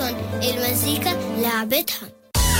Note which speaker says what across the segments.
Speaker 1: تلفزيون المزيكا لعبتها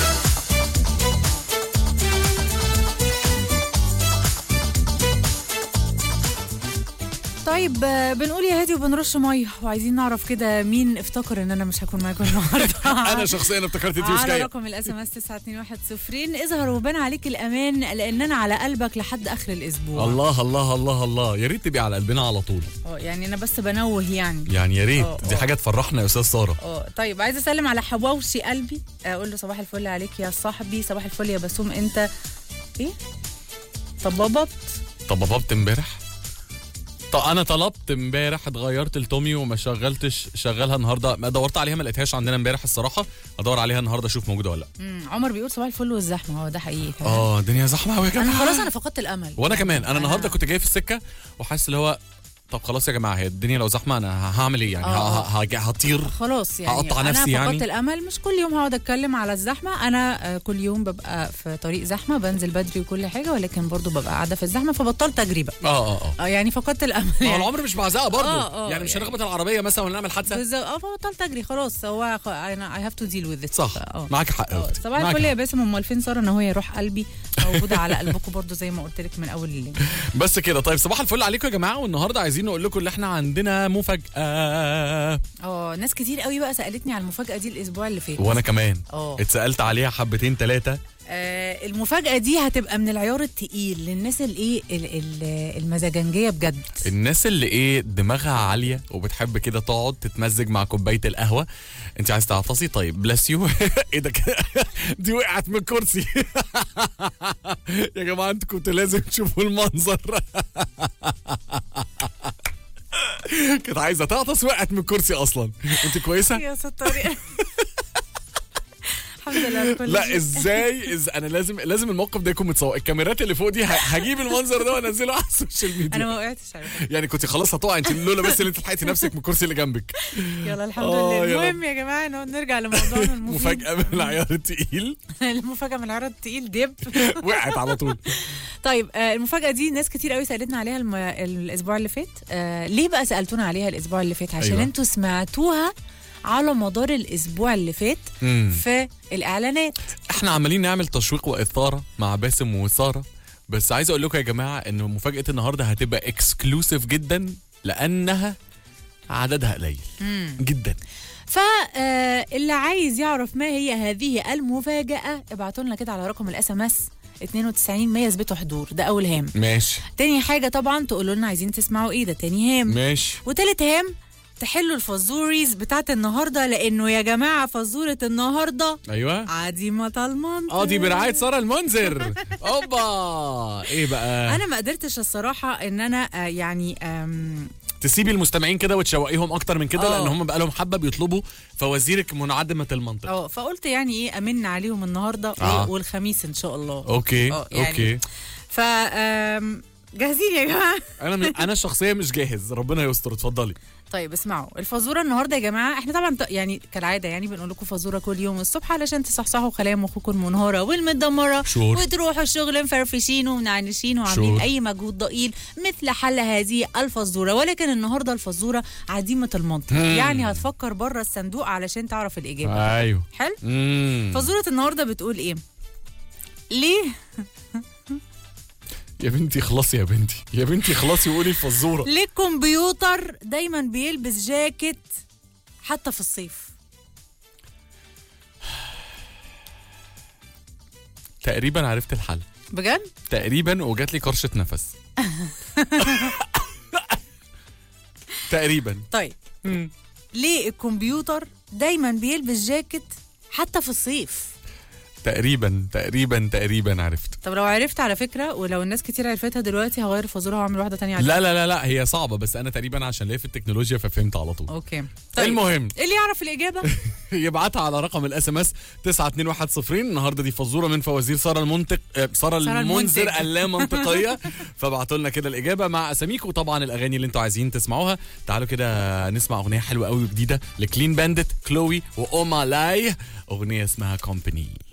Speaker 2: طيب آه، بنقول يا هادي وبنرش ميه وعايزين نعرف كده مين افتكر ان انا مش هكون معاكم النهارده
Speaker 3: انا شخصيا افتكرت انت مش
Speaker 2: على
Speaker 3: جايه
Speaker 2: رقم الاس ام اس 921 اظهر وبان عليك الامان لان انا على قلبك لحد اخر الاسبوع
Speaker 3: الله الله الله الله يا ريت تبقي على قلبنا على طول
Speaker 2: اه يعني انا بس بنوه يعني
Speaker 3: يعني يا ريت
Speaker 2: اه،
Speaker 3: دي
Speaker 2: اه.
Speaker 3: حاجه تفرحنا يا استاذ ساره
Speaker 2: اه طيب عايزه اسلم على حواوشي قلبي اقول له صباح الفل عليك يا صاحبي صباح الفل يا بسوم انت ايه طب بابط
Speaker 3: طب بابت امبارح طب انا طلبت امبارح اتغيرت لتومي وما شغلتش شغلها النهارده ما دورت عليها ما لقيتهاش عندنا امبارح الصراحه ادور عليها النهارده اشوف موجوده ولا لا
Speaker 2: مم، عمر بيقول صباح الفل والزحمه هو ده حقيقي كمان.
Speaker 3: اه الدنيا زحمه قوي يا
Speaker 2: انا
Speaker 3: جماعه
Speaker 2: خلاص انا فقدت الامل
Speaker 3: وانا كمان انا النهارده كنت جاي في السكه وحاسس اللي هو طب خلاص يا جماعه هي الدنيا لو زحمه انا هعمل ايه يعني
Speaker 2: اه.
Speaker 3: ه- ه- هطير
Speaker 2: خلاص يعني
Speaker 3: هقطع
Speaker 2: انا
Speaker 3: نفسي
Speaker 2: فقدت
Speaker 3: يعني.
Speaker 2: الامل مش كل يوم هقعد اتكلم على الزحمه انا آه، كل يوم ببقى في طريق زحمه بنزل بدري وكل حاجه ولكن برضو ببقى قاعده في الزحمه فبطلت تجربه
Speaker 3: اه اه اه
Speaker 2: اه يعني فقدت الامل
Speaker 3: ما هو
Speaker 2: يعني
Speaker 3: العمر مش بعزقه برضه
Speaker 2: اه، اه،
Speaker 3: يعني مش
Speaker 2: يعني.
Speaker 3: هنخبط العربيه مثلا ونعمل حادثه
Speaker 2: بالظبط اه فبطلت اجري خلاص هو خ- انا اي هاف تو ديل وذ
Speaker 3: صح معاك حق يا
Speaker 2: اه
Speaker 3: أختي.
Speaker 2: صباح
Speaker 3: معاك
Speaker 2: الفل يا
Speaker 3: حق.
Speaker 2: باسم امال فين ساره ان هو يروح قلبي موجوده على قلبكم برضو زي ما قلت لك من اول الليل
Speaker 3: بس كده طيب صباح الفل عليكم يا جماعه والنهارده عايزين نقول لكم اللي احنا عندنا مفاجاه
Speaker 2: اه ناس كتير قوي بقى سالتني على المفاجاه دي الاسبوع اللي فات
Speaker 3: وانا كمان
Speaker 2: اه
Speaker 3: اتسالت عليها حبتين ثلاثه
Speaker 2: آه، المفاجأة دي هتبقى من العيار التقيل للناس الايه ال- ال- المزاجنجية بجد
Speaker 3: الناس اللي ايه دماغها عاليه وبتحب كده تقعد تتمزج مع كوبايه القهوه انت عايز تعطسي طيب بلس يو ايه ده كده؟ دي وقعت من الكرسي يا جماعه انتوا كنتوا لازم تشوفوا المنظر كانت عايزه تعطس وقعت من الكرسي اصلا انت كويسه
Speaker 2: يا ستار الحمد لله على كل
Speaker 3: لا
Speaker 2: شيء.
Speaker 3: ازاي إز... انا لازم لازم الموقف ده يكون متصور الكاميرات اللي فوق دي ه- هجيب المنظر ده وانزله على السوشيال
Speaker 2: انا
Speaker 3: ميديا
Speaker 2: ما وقعتش على فكرة.
Speaker 3: يعني كنت خلاص هتقع انت لولا بس اللي انت لحقتي نفسك من الكرسي اللي جنبك
Speaker 2: يلا الحمد
Speaker 3: آه،
Speaker 2: لله
Speaker 3: يلا.
Speaker 2: المهم يا جماعه نقعد نرجع لموضوعنا المفيد
Speaker 3: مفاجاه من العيار التقيل
Speaker 2: المفاجاه من العرض التقيل دب
Speaker 3: وقعت على طول
Speaker 2: طيب آه، المفاجاه دي ناس كتير قوي سالتنا عليها الم... الاسبوع اللي فات آه، ليه بقى سالتونا عليها الاسبوع اللي فات عشان
Speaker 3: أيوة.
Speaker 2: أيوة. انتوا سمعتوها على مدار الاسبوع اللي فات
Speaker 3: مم.
Speaker 2: في الاعلانات
Speaker 3: احنا عمالين نعمل تشويق واثاره مع باسم وساره بس عايز اقول لكم يا جماعه ان مفاجاه النهارده هتبقى اكسكلوسيف جدا لانها عددها قليل جدا
Speaker 2: فاللي عايز يعرف ما هي هذه المفاجأة ابعتوا لنا كده على رقم الاس ام اس 92 100 يثبتوا حضور ده اول هام
Speaker 3: ماشي
Speaker 2: تاني حاجة طبعا تقولوا لنا عايزين تسمعوا ايه ده تاني هام
Speaker 3: ماشي
Speaker 2: وتالت هام تحلوا الفزوريز بتاعت النهارده لانه يا جماعه فزوره النهارده
Speaker 3: ايوه
Speaker 2: عديمه المنطق
Speaker 3: اه دي برعايه ساره المنذر اوبا ايه بقى
Speaker 2: انا ما قدرتش الصراحه ان انا آه، يعني آم،
Speaker 3: تسيبي المستمعين كده وتشوقيهم اكتر من كده
Speaker 2: اه.
Speaker 3: لان هم بقالهم حبه بيطلبوا فوازيرك منعدمه المنطق
Speaker 2: اه فقلت يعني ايه امن عليهم النهارده
Speaker 3: آه.
Speaker 2: والخميس ان شاء الله
Speaker 3: اوكي
Speaker 2: اه، يعني-
Speaker 3: اوكي
Speaker 2: ف آم، جاهزين يا جماعه
Speaker 3: انا م... انا شخصيا مش جاهز ربنا يستر اتفضلي
Speaker 2: طيب اسمعوا الفزوره النهارده يا جماعه احنا طبعا ط- يعني كالعاده يعني بنقول لكم فزوره كل يوم الصبح علشان تصحصحوا خلايا مخكم المنهاره والمتدمره
Speaker 3: شور.
Speaker 2: وتروحوا الشغل مفرفشين ومنعنشين وعاملين
Speaker 3: شور.
Speaker 2: اي مجهود ضئيل مثل حل هذه الفزوره ولكن النهارده الفزوره عديمه المنطق
Speaker 3: مم.
Speaker 2: يعني هتفكر بره الصندوق علشان تعرف الاجابه
Speaker 3: ايوه
Speaker 2: حلو
Speaker 3: امم
Speaker 2: فزوره النهارده بتقول ايه ليه
Speaker 3: يا بنتي خلاصي يا بنتي يا بنتي خلاصي وقولي الفزوره
Speaker 2: ليه الكمبيوتر دايما بيلبس جاكيت حتى في الصيف
Speaker 3: تقريبا عرفت الحل
Speaker 2: بجد
Speaker 3: تقريبا وجات لي كرشه نفس تقريبا
Speaker 2: طيب ليه الكمبيوتر دايما بيلبس جاكيت حتى في الصيف
Speaker 3: تقريبا تقريبا تقريبا عرفت
Speaker 2: طب لو عرفت على فكره ولو الناس كتير عرفتها دلوقتي هغير الفزوره وهعمل واحده تانية عليها
Speaker 3: لا لا لا لا هي صعبه بس انا تقريبا عشان ليا في التكنولوجيا ففهمت على طول
Speaker 2: اوكي طيب
Speaker 3: المهم
Speaker 2: اللي يعرف الاجابه
Speaker 3: يبعتها على رقم الاس ام اس 92110 النهارده دي فزوره من فوازير ساره المنطق آه، ساره
Speaker 2: سارة
Speaker 3: المنذر
Speaker 2: المنتج.
Speaker 3: اللا منطقيه فابعتوا لنا كده الاجابه مع اساميكم وطبعا الاغاني اللي انتوا عايزين تسمعوها تعالوا كده نسمع اغنيه حلوه قوي وجديده لكلين باندت كلوي واوما لاي اغنيه اسمها كومباني